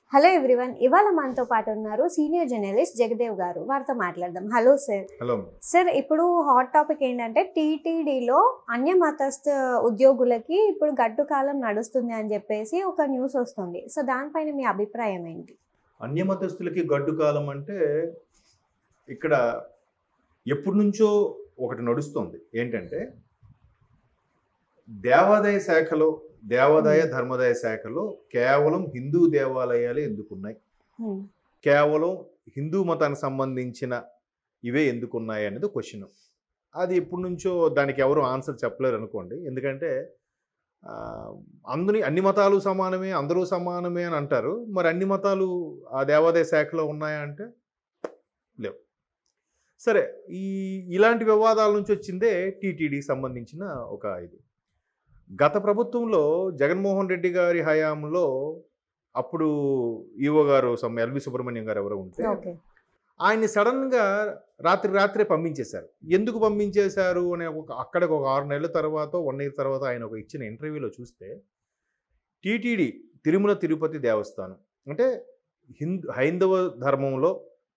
Hello everyone ఇవాళ మనతో పాటు ఉన్నారు సీనియర్ జర్నలిస్ట్ జగదేవ్ గారు వారితో మాట్లాడదాం హలో సార్ హలో సార్ ఇప్పుడు హాట్ టాపిక్ ఏంటంటే టీటీడీలో అన్య మతస్థ ఉద్యోగులకి ఇప్పుడు గడ్డు కాలం నడుస్తుంది అని చెప్పేసి ఒక న్యూస్ వస్తుంది సో దానిపైన మీ అభిప్రాయం ఏంటి అన్యమతస్థులకి గడ్డు కాలం అంటే ఇక్కడ ఎప్పటి నుంచో ఒకటి నడుస్తుంది ఏంటంటే దేవాదాయ శాఖలో దేవాదాయ ధర్మదాయ శాఖలో కేవలం హిందూ దేవాలయాలే ఎందుకున్నాయి హ్మ్. కేవలం హిందూ మతానికి సంబంధించిన ఇవే ఎందుకున్నాయి అనేది క్వశ్చన్ అది ఎప్పటి నుంచో దానికి ఎవరు ఆన్సర్ చెప్పలేరు అనుకోండి ఎందుకంటే ఆ, అందరి అన్ని మతాలు సమానమే అందరూ సమానమే అని అంటారు మరి అన్ని మతాలు ఆ దేవాదాయ శాఖలో ఉన్నాయా అంటే లేవు సరే ఈ ఇలాంటి వివాదాల నుంచి వచ్చిందే టీటీడీకి సంబంధించిన ఒక ఇది గత ప్రభుత్వంలో జగన్మోహన్ రెడ్డి గారి హయాంలో అప్పుడు ఈవో గారు సమ్ ఎల్వి సుబ్రహ్మణ్యం గారు ఎవరో ఉంటే ఓకే ఆయన్ని సడన్గా రాత్రి రాత్రే పంపించేశారు ఎందుకు పంపించేశారు అనే ఒక అక్కడికి ఒక ఆరు నెలల తర్వాత వన్ ఇయర్ తర్వాత ఆయన ఒక ఇచ్చిన ఇంటర్వ్యూలో చూస్తే టీటీడీ తిరుమల తిరుపతి దేవస్థానం అంటే హిందూ హైందవ ధర్మంలో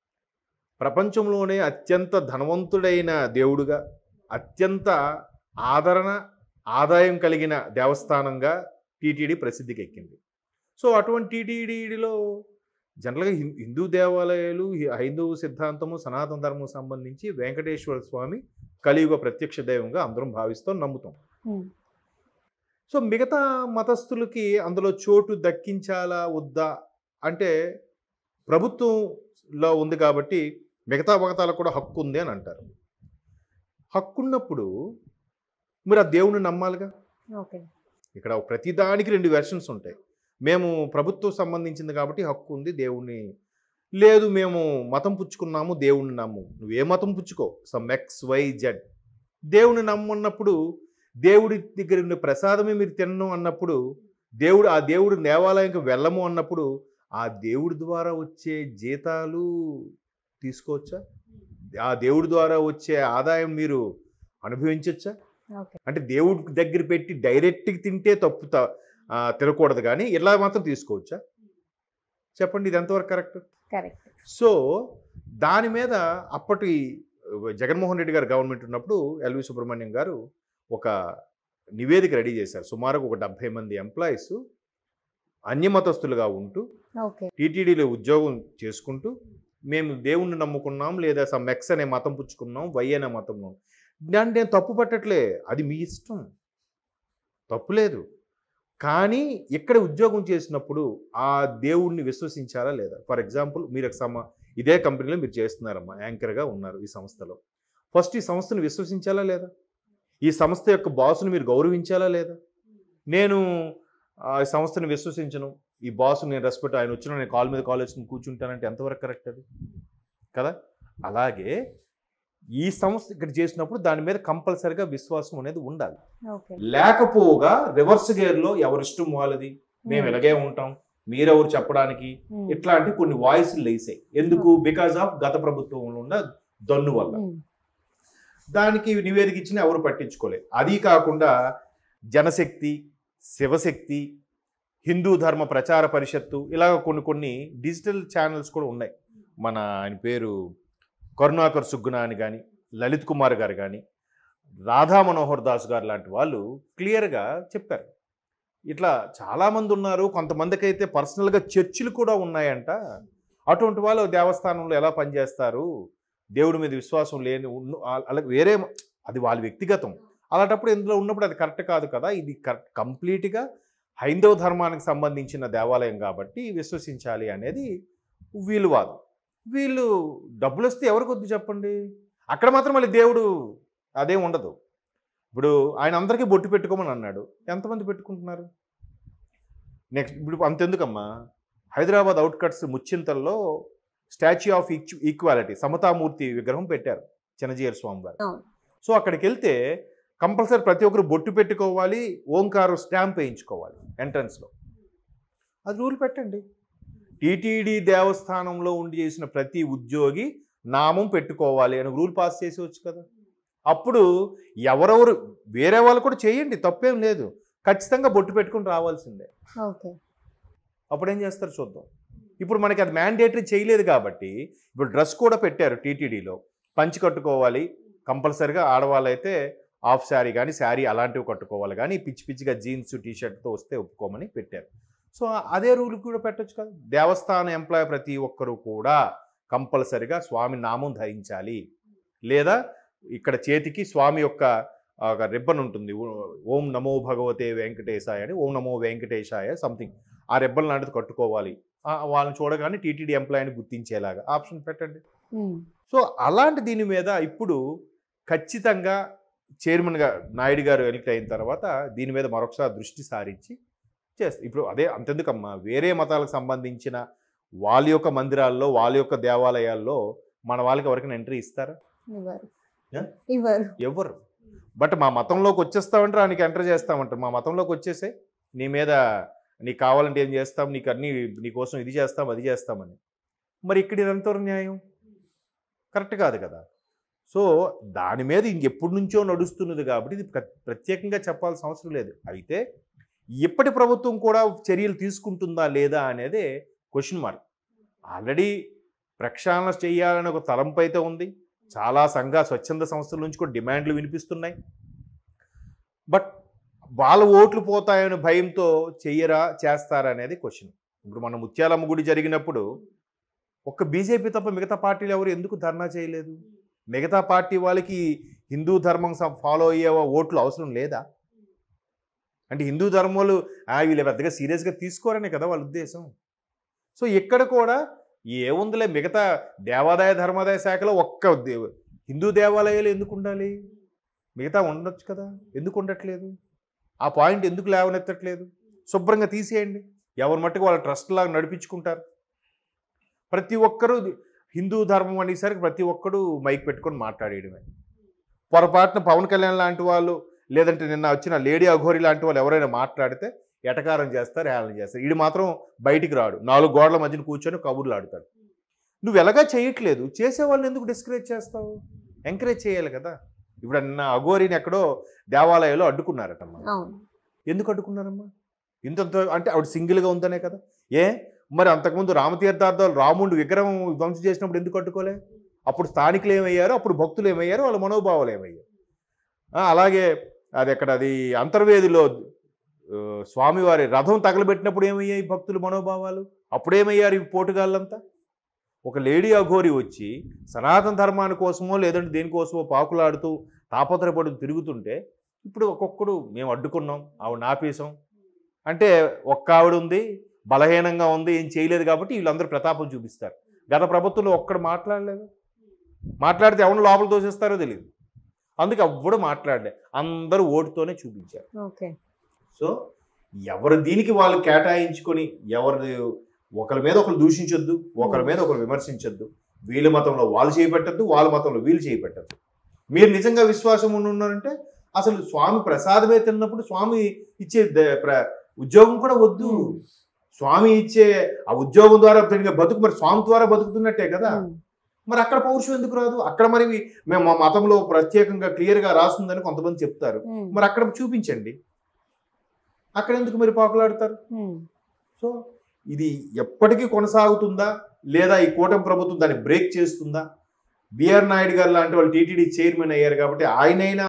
ప్రపంచంలోనే అత్యంత ధనవంతుడైన దేవుడుగా అత్యంత ఆదరణ ఆదాయం కలిగిన దేవస్థానంగా టీటీడీ ప్రసిద్ధికి ఎక్కింది సో అటువంటి టీటీడీలో జనరల్గా హిం- హిందూ దేవాలయాలు హి- హైందవ సిద్ధాంతము సనాతన ధర్మం సంబంధించి వెంకటేశ్వర స్వామి కలియుగ ప్రత్యక్ష దైవంగా అందరం భావిస్తాం నమ్ముతాం హ్మ్. సో మిగతా మతస్థులకి అందులో చోటు దక్కించాలా వద్దా అంటే ప్రభుత్వంలో ఉంది కాబట్టి మిగతా మతాలకు కూడా హక్కు ఉంది అని అంటారు హక్కు ఉన్నప్పుడు మీరు ఆ దేవుణ్ణి నమ్మాలిగా ఓకే ఇక్కడ ప్రతిదానికి రెండు వెర్షన్స్ ఉంటాయి మేము ప్రభుత్వం సంబంధించింది కాబట్టి హక్కు ఉంది దేవుణ్ణి లేదు మేము మతం పుచ్చుకున్నాము దేవుణ్ణి నమ్ము నువ్వు ఏ మతం పుచ్చుకో సమ్ ఎక్స్ వై జెడ్ దేవుని నమ్మన్నప్పుడు దేవుడి దగ్గర ఉన్న ప్రసాదమే మీరు తినను అన్నప్పుడు దేవుడు ఆ దేవుడు దేవాలయంకి వెళ్ళము అన్నప్పుడు ఆ దేవుడి ద్వారా వచ్చే జీతాలు తీసుకోవచ్చా ఆ దేవుడి ద్వారా వచ్చే ఆదాయం మీరు అనుభవించవచ్చా ఓకే అంటే దేవుడి దగ్గర పెట్టి డైరెక్ట్గా తింటే తప్పు త- ఆ, తినకూడదు కానీ ఇలా మాత్రం తీసుకోవచ్చా చెప్పండి ఇది ఎంతవరకు కరెక్ట్ కరెక్ట్ సో దాని మీద అప్పటి జగన్మోహన్ రెడ్డి గారు గవర్నమెంట్ ఉన్నప్పుడు ఎల్వి సుబ్రహ్మణ్యం గారు ఒక నివేదిక రెడీ చేశారు సుమారుగా ఒక డెబ్భై మంది ఎంప్లాయీస్ అన్యమతస్తులుగా ఉంటూ ఓకే టీటీడీలో ఉద్యోగం చేసుకుంటూ మేము దేవుణ్ణి నమ్ముకున్నాం లేదా సమ్ ఎక్స్ అనే మతం పుచ్చుకున్నాం వై అనే మతం దాన్ని నేను తప్పు పట్టట్లే అది మీ ఇష్టం తప్పు లేదు కానీ ఇక్కడ ఉద్యోగం చేసినప్పుడు ఆ దేవుణ్ణి విశ్వసించాలా లేదా ఫర్ ఎగ్జాంపుల్ మీరు ఒక సమ ఇదే కంపెనీలో మీరు చేస్తున్నారమ్మా యాంకర్గా ఉన్నారు ఈ సంస్థలో ఫస్ట్ ఈ సంస్థను విశ్వసించాలా లేదా ఈ సంస్థ యొక్క బాసును మీరు గౌరవించాలా లేదా నేను ఆ సంస్థను విశ్వసించను ఈ బాస్ నేను రెస్పెక్ట్ ఆయన వచ్చిన నేను కాల్ మీద కాల్ వేసుకుని కూర్చుంటానంటే ఎంతవరకు కరెక్ట్ అది కదా అలాగే ఈ సంస్థ ఇక్కడ చేసినప్పుడు దాని మీద కంపల్సరిగా విశ్వాసం అనేది ఉండాలి ఓకే లేకపోగా రివర్స్ గేర్లో ఎవరిష్టం వాళ్ళది మేము ఇలాగే ఉంటాం మీరెవరు చెప్పడానికి హ్మ్. ఇట్లాంటి కొన్ని వాయిస్లు లేసాయి ఎందుకు బికాజ్ ఆఫ్ గత ప్రభుత్వంలో ఉన్న దన్ను వల్ల హ్మ్. దానికి నివేదిక ఇచ్చిన ఎవరు పట్టించుకోలేదు అది కాకుండా జనశక్తి శివశక్తి హిందూ ధర్మ ప్రచార పరిషత్తు ఇలాగ కొన్ని కొన్ని డిజిటల్ ఛానల్స్ కూడా ఉన్నాయి మన ఆయన పేరు కరుణాకర్ సుగ్గున అని కానీ లలిత్ కుమార్ గారు కానీ రాధా మనోహర్ దాస్ గారు లాంటి వాళ్ళు క్లియర్గా చెప్పారు ఇట్లా చాలామంది ఉన్నారు కొంతమందికి అయితే పర్సనల్గా చర్చిలు కూడా ఉన్నాయంట అటువంటి వాళ్ళు దేవస్థానంలో ఎలా పనిచేస్తారు దేవుడి మీద విశ్వాసం లేని ఉన్న- అలాగే వేరే అది వాళ్ళ వ్యక్తిగతం అలాంటప్పుడు ఇందులో ఉన్నప్పుడు అది కరెక్ట్ కాదు కదా ఇది కరెక్ట్ కంప్లీట్గా హైందవ ధర్మానికి సంబంధించిన దేవాలయం కాబట్టి విశ్వసించాలి అనేది వీళ్ళు వాదం వీళ్ళు డబ్బులు వస్తే ఎవరికి వద్దు చెప్పండి అక్కడ మాత్రం మళ్ళీ దేవుడు అదేం ఉండదు ఇప్పుడు ఆయన అందరికీ బొట్టు పెట్టుకోమని అన్నాడు ఎంతమంది పెట్టుకుంటున్నారు నెక్స్ట్ ఇప్పుడు అంతెందుకమ్మా హైదరాబాద్ అవుట్కట్స్ ముచ్చింతల్లో స్టాచ్యూ ఆఫ్ ఈక్వాలిటీ సమతామూర్తి విగ్రహం పెట్టారు చిన్నజీయర్ స్వామి గారు అవును. సో అక్కడికి వెళ్తే కంపల్సరీ ప్రతి ఒక్కరు బొట్టు పెట్టుకోవాలి ఓంకారం స్టాంప్ వేయించుకోవాలి ఎంట్రన్స్లో అది రూల్ పెట్టండి టీటీడీ దేవస్థానంలో ఉండి చేసిన ప్రతి ఉద్యోగి నామం పెట్టుకోవాలి అని రూల్ పాస్ చేసేవచ్చు కదా అప్పుడు ఎవరెవరు వేరే వాళ్ళు కూడా చేయండి తప్పేం లేదు ఖచ్చితంగా బొట్టు పెట్టుకుని రావాల్సిందే ఓకే అప్పుడు ఏం చేస్తారు చూద్దాం ఇప్పుడు మనకి అది మ్యాండేటరీ చేయలేదు కాబట్టి ఇప్పుడు డ్రెస్ కూడా పెట్టారు టీటీడీలో పంచి కట్టుకోవాలి కంపల్సరిగా ఆడవాళ్ళైతే ఆఫ్ శారీ కానీ శారీ అలాంటివి కట్టుకోవాలి కానీ పిచ్చి పిచ్చిగా జీన్స్ టీ షర్ట్తో వస్తే ఒప్పుకోమని పెట్టారు సో అదే రూల్ కూడా పెట్టొచ్చు కదా దేవస్థాన ఎంప్లాయ్ ప్రతి ఒక్కరూ కూడా కంపల్సరిగా స్వామి నామం ధరించాలి లేదా ఇక్కడ చేతికి స్వామి యొక్క ఆ, ఒక రిబ్బన్ ఉంటుంది ఓ- ఓం నమో భగవతే వెంకటేశాయ అని ఓం నమో వెంకటేశాయ సంథింగ్ ఆ రిబ్బన్ లాంటిది కట్టుకోవాలి ఆ, వాళ్ళని చూడగానే టీటీడీ ఎంప్లాయీని గుర్తించేలాగా ఆప్షన్ పెట్టండి ఉమ్, సో అలాంటి దీని మీద ఇప్పుడు ఖచ్చితంగా చైర్మన్గా నాయుడు గారు ఎలక్ట్ అయిన తర్వాత దీని మీద మరొకసారి దృష్టి సారించి చేస్తారు ఇప్పుడు అదే అంతెందుకమ్మా వేరే మతాలకు సంబంధించిన వాళ్ళ యొక్క మందిరాల్లో వాళ్ళ యొక్క దేవాలయాల్లో మన వాళ్ళకి ఎవరికైనా ఎంట్రీ ఇస్తారా ఇవ్వరు యా? ఇవ్వరు ఎవరు బట్ మా మతంలోకి వచ్చేస్తామంటారా నీకు ఎంటర్ చేస్తామంటారు మా మతంలోకి వచ్చేసే నీ మీద నీకు కావాలంటే ఏం చేస్తాం నీకు అన్ని నీకోసం ఇది చేస్తాం అది చేస్తామని మరి ఇక్కడ ఇదంతా న్యాయం కరెక్ట్ కాదు కదా సో దాని మీద ఇంకెప్పటి నుంచో నడుస్తున్నది కాబట్టి ఇది ప్ర- ప్రత్యేకంగా చెప్పాల్సిన అవసరం లేదు అయితే ఇప్పటి ప్రభుత్వం కూడా చర్యలు తీసుకుంటుందా లేదా అనేది క్వశ్చన్ మార్క్ ఆల్రెడీ ప్రక్షాళన చేయాలనే ఒక తలంపు అయితే ఉంది చాలా సంఘ స్వచ్ఛంద సంస్థల నుంచి కూడా డిమాండ్లు వినిపిస్తున్నాయి బట్ వాళ్ళ ఓట్లు పోతాయనే భయంతో చెయ్యరా చేస్తారా అనేది క్వశ్చన్ ఇప్పుడు మన ముత్యాలమ్మ గుడి జరిగినప్పుడు ఒక్క బీజేపీ తప్ప మిగతా పార్టీలు ఎవరు ఎందుకు ధర్నా చేయలేదు మిగతా పార్టీ వాళ్ళకి హిందూ ధర్మం ఫాలో అయ్యే ఓట్లు అవసరం లేదా అంటే హిందూ ధర్మాలు "ఆ, వీళ్ళు పెద్దగా సీరియస్గా తీసుకోరనే కదా వాళ్ళ ఉద్దేశం సో ఇక్కడ కూడా ఏముందిలే మిగతా దేవాదాయ ధర్మాదాయ శాఖలో ఒక్క దే- హిందూ దేవాలయాలు ఎందుకు ఉండాలి మిగతా ఉండొచ్చు కదా ఎందుకు ఉండట్లేదు ఆ పాయింట్ ఎందుకు లేవనెత్తట్లేదు శుభ్రంగా తీసేయండి ఎవరి మట్టుకు వాళ్ళ ట్రస్ట్ లాగా నడిపించుకుంటారు ప్రతి ఒక్కరూ హిందూ ధర్మం అనేసరికి ప్రతి ఒక్కడు మైక్ పెట్టుకొని మాట్లాడేయడమే పొరపాటున పవన్ కళ్యాణ్ లాంటి వాళ్ళు లేదంటే నిన్న వచ్చిన లేడీ అఘోరి లాంటి వాళ్ళు ఎవరైనా మాట్లాడితే ఎటకారం చేస్తారు హేళన చేస్తారు వీడు మాత్రం బయటికి రాడు నాలుగు గోడల మధ్యన కూర్చొని కబుర్లు ఆడుతాడు నువ్వు ఎలాగా చేయట్లేదు చేసేవాళ్ళని ఎందుకు డిస్కరేజ్ చేస్తావు ఎంకరేజ్ చేయాలి కదా ఇప్పుడు నిన్న అఘోరిని ఎక్కడో దేవాలయంలో అడ్డుకున్నారటమ్మా అవును ఎందుకు అడ్డుకున్నారమ్మా ఇంత అంటే ఆవిడ సింగిల్గా ఉందనే కదా ఏ మరి అంతకుముందు రామతీర్థార్థాలు రాముడు విగ్రహం ధ్వంసం చేసినప్పుడు ఎందుకు అడ్డుకోలే అప్పుడు స్థానికులు ఏమయ్యారు అప్పుడు భక్తులు ఏమయ్యారు వాళ్ళ మనోభావాలు ఏమయ్యారు ఆ, అలాగే అది అక్కడ అది అంతర్వేదిలో ఆ, స్వామివారి రథం తగలబెట్టినప్పుడు ఏమయ్యాయి భక్తుల మనోభావాలు అప్పుడేమయ్యారు ఈ పోటుగాళ్ళంతా ఒక లేడీ అఘోరి వచ్చి సనాతన ధర్మాని కోసమో లేదంటే దేనికోసమో పాకులాడుతూ తాపత్రపడు తిరుగుతుంటే ఇప్పుడు ఒక్కొక్కడు మేము అడ్డుకున్నాం ఆవిడ ఆపేసాం అంటే ఒక్క ఆవిడ ఉంది బలహీనంగా ఉంది ఏం చేయలేదు కాబట్టి వీళ్ళందరూ ప్రతాపం చూపిస్తారు గత ప్రభుత్వంలో ఒక్కడు మాట్లాడలేదు మాట్లాడితే ఎవరిని లోపల తోసేస్తారో తెలియదు అందుకే ఎవ్వడు మాట్లాడలే అందరూ ఓటుతోనే చూపించారు ఓకే సో ఎవరు దీనికి వాళ్ళు కేటాయించుకొని ఎవరు ఒకరి మీద ఒకరు దూషించొద్దు ఒకరి మీద ఒకరు విమర్శించొద్దు వీళ్ళ మతంలో వాళ్ళు చేపెట్టద్దు వాళ్ళ మతంలో వీళ్ళు చేపెట్టద్దు మీరు నిజంగా విశ్వాసం ఉండి ఉన్నారంటే అసలు స్వామి ప్రసాదమే తిన్నప్పుడు స్వామి ఇచ్చే ద- ప్ర- ఉద్యోగం కూడా వద్దు Hmm. స్వామి ఇచ్చే ఆ ఉద్యోగం ద్వారా తిరిగే బతుకు మరి స్వామి ద్వారా బతుకుతున్నట్టే కదా ఉమ్, మరి అక్కడ పౌరుషం ఎందుకు రాదు అక్కడ మరి మేము మా మతంలో ప్రత్యేకంగా క్లియర్గా రాస్తుందని కొంతమంది చెప్తారు ఉమ్, మరి అక్కడ చూపించండి అక్కడ ఎందుకు మరి పాకులాడతారు ఉమ్. సో ఇది ఎప్పటికీ కొనసాగుతుందా లేదా ఈ కూటమి ప్రభుత్వం దాన్ని బ్రేక్ చేస్తుందా బిఆర్ నాయుడు గారు లాంటి వాళ్ళు టీటీడీ చైర్మన్ అయ్యారు కాబట్టి ఆయనైనా